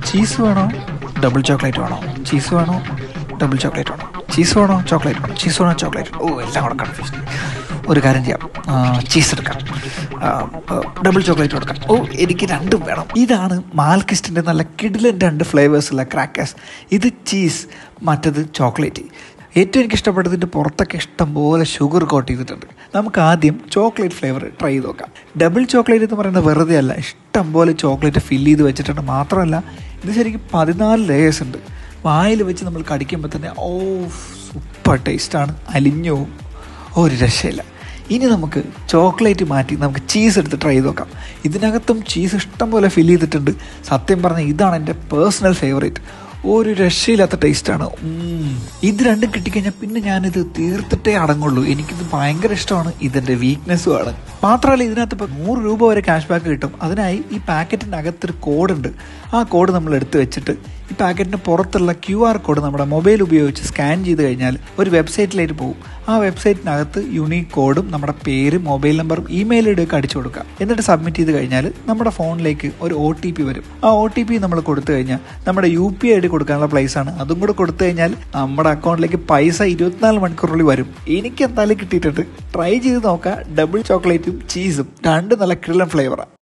cheese വേണോ double chocolate വേണോ cheese വേണോ ഡബിൾ ചോക്ലേറ്റ് വേണോ ചീസ് വേണോ ചോക്ലേറ്റ് വേണോ ചീസ് വേണോ ചോക്ലേറ്റ് ഓ എല്ലാം കൂടെ കൺഫ്യൂഷൻ ഒരു കാര്യം ചെയ്യാം ചീസ് എടുക്കാം ഡബിൾ ചോക്ലേറ്റ് കൊടുക്കാം ഓ എനിക്ക് രണ്ടും വേണം ഇതാണ് മാൽക്കിസ്റ്റിൻ്റെ നല്ല കിഡിലൻ രണ്ട് ഫ്ലേവേഴ്സുള്ള ക്രാക്കേഴ്സ് ഇത് ചീസ് മറ്റത് ചോക്ലേറ്റ് ഏറ്റവും എനിക്ക് ഇഷ്ടപ്പെട്ടതിൻ്റെ പുറത്തൊക്കെ ഇഷ്ടം പോലെ ഷുഗർ കോട്ട് ചെയ്തിട്ടുണ്ട് നമുക്ക് ആദ്യം ചോക്ലേറ്റ് ഫ്ലേവർ ട്രൈ ചെയ്ത് നോക്കാം ഡബിൾ ചോക്ലേറ്റ് എന്ന് പറയുന്നത് വെറുതെ അല്ല ഇഷ്ടം പോലെ ചോക്ലേറ്റ് ഫില്ല് ചെയ്ത് വെച്ചിട്ടുണ്ട് മാത്രമല്ല ഇത് ശരിക്കും പതിനാല് ലേയേഴ്സ് ഉണ്ട് വായിൽ വെച്ച് നമ്മൾ കടിക്കുമ്പോൾ തന്നെ ഓ സൂപ്പർ ടേസ്റ്റാണ് അലിഞ്ഞു പോവും ഒരു രക്ഷയില്ല ഇനി നമുക്ക് ചോക്ലേറ്റ് മാറ്റി നമുക്ക് ചീസ് എടുത്ത് ട്രൈ ചെയ്ത് നോക്കാം ഇതിനകത്തും ചീസ് ഇഷ്ടം പോലെ ഫില്ല് ചെയ്തിട്ടുണ്ട് സത്യം പറഞ്ഞാൽ ഇതാണ് എൻ്റെ പേഴ്സണൽ ഫേവറേറ്റ് ഒരു രക്ഷയില്ലാത്ത ടേസ്റ്റാണ് ഇത് രണ്ടും കിട്ടിക്കഴിഞ്ഞാൽ പിന്നെ ഞാനിത് തീർത്തിട്ടേ അടങ്ങുള്ളൂ എനിക്കിത് ഭയങ്കര ഇഷ്ടമാണ് ഇതെൻ്റെ വീക്ക്നെസ്സുമാണ് മാത്രമല്ല ഇതിനകത്ത് ഇപ്പോൾ നൂറ് രൂപ വരെ ക്യാഷ് ബാക്ക് കിട്ടും അതിനായി ഈ പാക്കറ്റിൻ്റെ അകത്തൊരു കോഡുണ്ട് ആ കോഡ് നമ്മൾ എടുത്ത് വെച്ചിട്ട് ഈ പാക്കറ്റിന് പുറത്തുള്ള ക്യു ആർ കോഡ് നമ്മുടെ മൊബൈൽ ഉപയോഗിച്ച് സ്കാൻ ചെയ്ത് കഴിഞ്ഞാൽ ഒരു വെബ്സൈറ്റിലേക്ക് പോകും ആ വെബ്സൈറ്റിനകത്ത് യുണീക്ക് കോഡും നമ്മുടെ പേരും മൊബൈൽ നമ്പറും ഇമെയിൽ ഇടയൊക്കെ അടിച്ചു കൊടുക്കുക എന്നിട്ട് സബ്മിറ്റ് ചെയ്ത് കഴിഞ്ഞാൽ നമ്മുടെ ഫോണിലേക്ക് ഒരു ഒ ടി പി വരും ആ ഒ ടി പി നമ്മൾ കൊടുത്തു കഴിഞ്ഞാൽ നമ്മുടെ യു പി ഐ ഡി കൊടുക്കാനുള്ള പ്ലേസ് ആണ് അതും കൂടെ കൊടുത്തു കഴിഞ്ഞാൽ നമ്മുടെ അക്കൗണ്ടിലേക്ക് പൈസ ഇരുപത്തിനാല് മണിക്കൂറിനുള്ളിൽ വരും എനിക്ക് എന്തായാലും കിട്ടിയിട്ടുണ്ട് ട്രൈ ചെയ്ത് നോക്കാം ഡബിൾ ചോക്ലേറ്റും ചീസും രണ്ട് നല്ല കിടലൻ ഫ്ലേവറാണ്